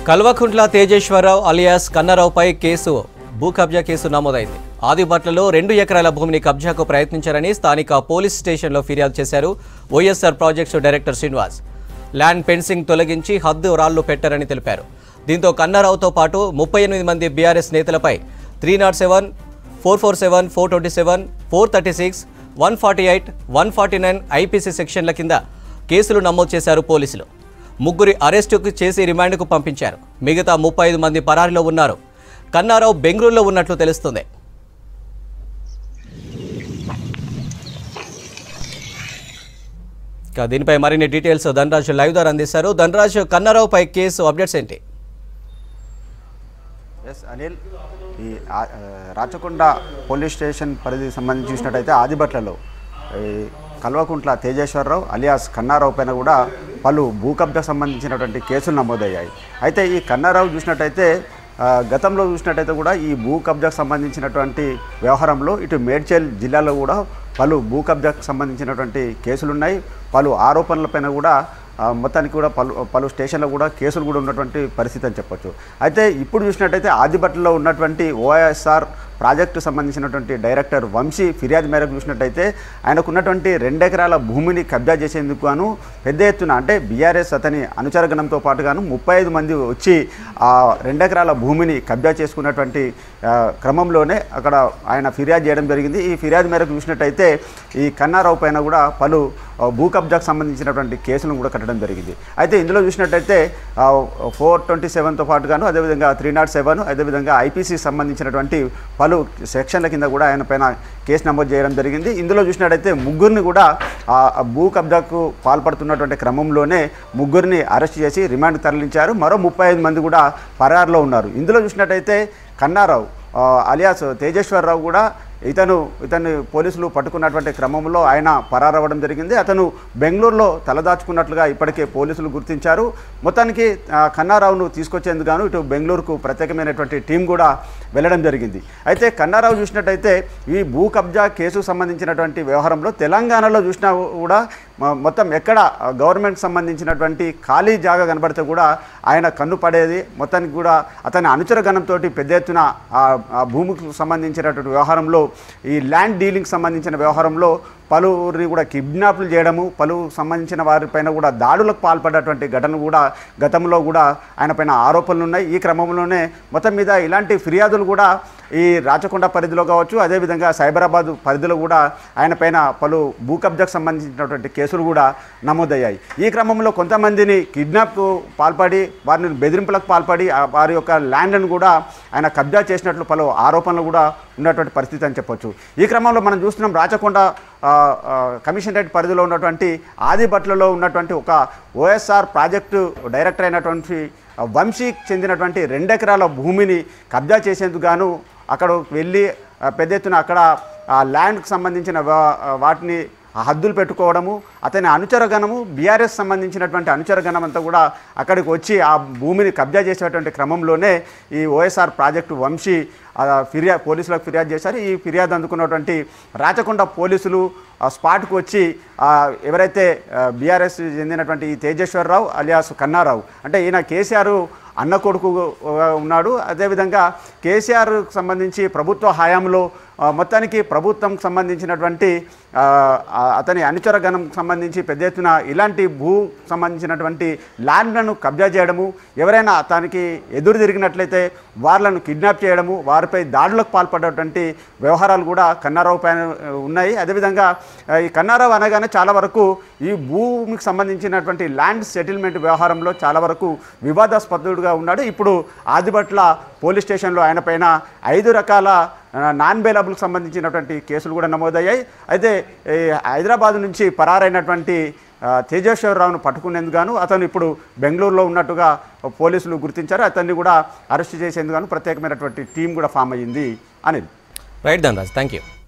Kalvakuntla Tejeshwararao alias కన్నారావుపై case భూ కబ్జా కేసు నమోదైంది ఆదిబట్లలో రెండు ఎకరాల భూమిని కబ్జాకు ప్రయత్నించారని స్థానిక పోలీస్ స్టేషన్లో ఫిర్యాదు చేశారు YSR projects director Srinivas land fencing తొలగించి హద్దు రాళ్లు పెట్టారని తెలిపారు దీంతో కన్నారావుతో పాటు ముప్పై ఎనిమిది మంది బీఆర్ఎస్ నేతలపై three not seven four four seven four twenty seven four thirty six one forty eight one forty nine IPC సెక్షన్ల కింద కేసులు నమోదు చేశారు పోలీసులు ముగ్గురి అరెస్టుకు చేసి రిమాండ్కు పంపించారు మిగతా ముప్పై ఐదు మంది పరారీలో ఉన్నారు కన్నారావు బెంగళూరులో ఉన్నట్లు తెలుస్తుంది ఇక దీనిపై మరిన్ని డీటెయిల్స్ ధనరాజు లైవ్ ద్వారా అందిస్తారు ధనరాజు కన్నారావుపై కేసు అప్డేట్స్ ఏంటి ఎస్ అనిల్ ఈ ఆ- ఆ, రాచకొండ పోలీస్ స్టేషన్ పరిధికి సంబంధించి చూసినట్టయితే ఆదిబట్లలో ఈ కల్వకుంట్ల తేజేశ్వరరావు అలియాస్ కన్నారావు పైన కూడా పలు భూ కబ్జా సంబంధించినటువంటి కేసులు నమోదయ్యాయి అయితే ఈ కన్నారావు చూసినట్టయితే ఆ, గతంలో చూసినట్టయితే కూడా ఈ భూ కబ్జాకు సంబంధించినటువంటి వ్యవహారంలో ఇటు మేడ్చల్ జిల్లాలో కూడా పలు భూ కబ్జాకు సంబంధించినటువంటి కేసులు ఉన్నాయి పలు ఆరోపణలపైన కూడా ఆ, మొత్తానికి కూడా పలు పలు స్టేషన్లో కూడా కేసులు కూడా ఉన్నటువంటి పరిస్థితి అని చెప్పొచ్చు అయితే ఇప్పుడు చూసినట్టయితే ఆదిబట్టలో ఉన్నటువంటి ఓఎస్ఆర్ ప్రాజెక్టు సంబంధించినటువంటి డైరెక్టర్ వంశీ ఫిర్యాదు మేరకు చూసినట్టయితే ఆయనకు ఉన్నటువంటి రెండెకరాల భూమిని కబ్జా చేసేందుకు గాను పెద్ద ఎత్తున అంటే బీఆర్ఎస్ అతని అనుచరగణంతో పాటుగాను ముప్పై ఐదు మంది వచ్చి ఆ రెండెకరాల భూమిని కబ్జా చేసుకున్నటువంటి ఆ, క్రమంలోనే అక్కడ ఆయన ఫిర్యాదు చేయడం జరిగింది ఈ ఫిర్యాదు మేరకు చూసినట్టయితే ఈ కన్నారావు పైన కూడా పలు ఆ, భూ కబ్జాకు సంబంధించినటువంటి కేసులను కూడా కట్టడం జరిగింది అయితే ఇందులో చూసినట్టయితే ఫోర్ ట్వంటీ సెవెన్తో పాటుగాను అదేవిధంగా త్రీ నాట్ సెవెన్ అదేవిధంగా ఐపీసీ సంబంధించినటువంటి పలు సెక్షన్ల కింద కూడా ఆయన పైన కేసు నమోదు చేయడం జరిగింది ఇందులో చూసినట్టయితే ముగ్గురిని కూడా ఆ ఆ భూ కబ్జాకు పాల్పడుతున్నటువంటి క్రమంలోనే ముగ్గురిని అరెస్ట్ చేసి రిమాండ్ తరలించారు మరో ముప్పై ఐదు మంది కూడా పరారులో ఉన్నారు ఇందులో చూసినట్టయితే కన్నారావు ఆ, అలియాస్ తేజేశ్వరరావు కూడా ఇతను ఇతన్ని పోలీసులు పట్టుకున్నటువంటి క్రమంలో ఆయన పరారవ్వడం జరిగింది అతను బెంగళూరులో తలదాచుకున్నట్లుగా ఇప్పటికే పోలీసులు గుర్తించారు మొత్తానికి ఆ, కన్నారావును తీసుకొచ్చేందుకు గాను ఇటు బెంగళూరుకు ప్రత్యేకమైనటువంటి టీం కూడా వెళ్ళడం జరిగింది అయితే కన్నారావు చూసినట్టయితే ఈ భూ కబ్జా కేసుకు సంబంధించినటువంటి వ్యవహారంలో తెలంగాణలో చూసినా కూడా మ- మొత్తం ఎక్కడ గవర్నమెంట్ సంబంధించినటువంటి ఖాళీ జాగా కనబడితే కూడా ఆయన కన్ను పడేది మొత్తానికి కూడా అతని అనుచర గణంతో పెద్ద ఎత్తున ఆ ఆ భూమికి సంబంధించినటువంటి వ్యవహారంలో ఈ ల్యాండ్ డీలింగ్ సంబంధించిన వ్యవహారంలో పలువురిని కూడా కిడ్నాప్లు చేయడము పలు సంబంధించిన వారిపైన కూడా దాడులకు పాల్పడ్డటువంటి ఘటన కూడా గతంలో కూడా ఆయన పైన ఆరోపణలు ఉన్నాయి ఈ క్రమంలోనే మొత్తం మీద ఇలాంటి ఫిర్యాదులు కూడా ఈ రాచకొండ పరిధిలో కావచ్చు అదేవిధంగా సైబరాబాద్ పరిధిలో కూడా ఆయన పైన పలు భూ కబ్జాకు సంబంధించినటువంటి కేసులు కూడా నమోదయ్యాయి ఈ క్రమంలో కొంతమందిని కిడ్నాప్కు పాల్పడి వారిని బెదిరింపులకు పాల్పడి ఆ వారి యొక్క ల్యాండ్ను కూడా ఆయన కబ్జా చేసినట్లు పలు ఆరోపణలు కూడా ఉన్నటువంటి పరిస్థితి అని చెప్పొచ్చు ఈ క్రమంలో మనం చూస్తున్నాం రాచకొండ ఆ, ఆ, కమిషనరేట్ పరిధిలో ఉన్నటువంటి ఆదిబట్లలో ఉన్నటువంటి ఒక ఓఎస్ఆర్ ప్రాజెక్టు డైరెక్టర్ అయినటువంటి ఆ, వంశీకి చెందినటువంటి రెండెకరాల భూమిని కబ్జా చేసేందుకు గాను అక్కడ వెళ్ళి ఆ, పెద్ద ఎత్తున అక్కడ ఆ ల్యాండ్కి సంబంధించిన వా- ఆ, వాటిని ఆ హద్దులు పెట్టుకోవడము అతని అనుచరగణము బీఆర్ఎస్ సంబంధించినటువంటి అనుచరగణం అంతా కూడా అక్కడికి వచ్చి ఆ భూమిని కబ్జా చేసేటువంటి క్రమంలోనే ఈ ఓఎస్ఆర్ ప్రాజెక్టు వంశీ ఆ, ఫిర్యాదు పోలీసులకు ఫిర్యాదు చేశారు ఈ ఫిర్యాదు అందుకున్నటువంటి రాచకొండ పోలీసులు ఆ స్పాట్కు వచ్చి ఆ, ఎవరైతే బీఆర్ఎస్ చెందినటువంటి ఈ తేజేశ్వరరావు అలియాస్ కన్నారావు అంటే ఈయన కేసీఆర్ అన్న కొడుకు ఆ, ఉన్నాడు అదేవిధంగా కేసీఆర్ సంబంధించి ప్రభుత్వ హయాంలో ఆ, మొత్తానికి ప్రభుత్వం సంబంధించినటువంటి ఆ, ఆ, అతని అనుచర గణం సంబంధించి పెద్ద ఎత్తున ఇలాంటి భూ సంబంధించినటువంటి ల్యాండ్లను కబ్జా చేయడము ఎవరైనా అతనికి ఎదురు తిరిగినట్లయితే వాళ్ళను కిడ్నాప్ చేయడము వారిపై దాడులకు పాల్పడేటువంటి వ్యవహారాలు కూడా కన్నారావు పైన ఆ, ఉన్నాయి అదేవిధంగా ఆ, ఈ కన్నారావు అనగానే చాలా వరకు ఈ భూమికి సంబంధించినటువంటి ల్యాండ్ సెటిల్మెంట్ వ్యవహారంలో చాలా వరకు వివాదాస్పదుడుగా ఉన్నాడు ఇప్పుడు ఆదిబట్ల పోలీస్ స్టేషన్లో ఆయన పైన ఐదు రకాల ఆ, నాన్ బెయిలబుల్కి సంబంధించినటువంటి కేసులు కూడా నమోదయ్యాయి అయితే ఈ హైదరాబాద్ నుంచి పరారైనటువంటి ఆ, తేజేశ్వరరావును పట్టుకునేందుకు గాను అతను ఇప్పుడు బెంగళూరులో ఉన్నట్టుగా పోలీసులు గుర్తించారు అతన్ని కూడా అరెస్ట్ చేసేందుకు గాను ప్రత్యేకమైనటువంటి టీం కూడా ఫామ్ అయ్యింది Anil right Dhanraj thank you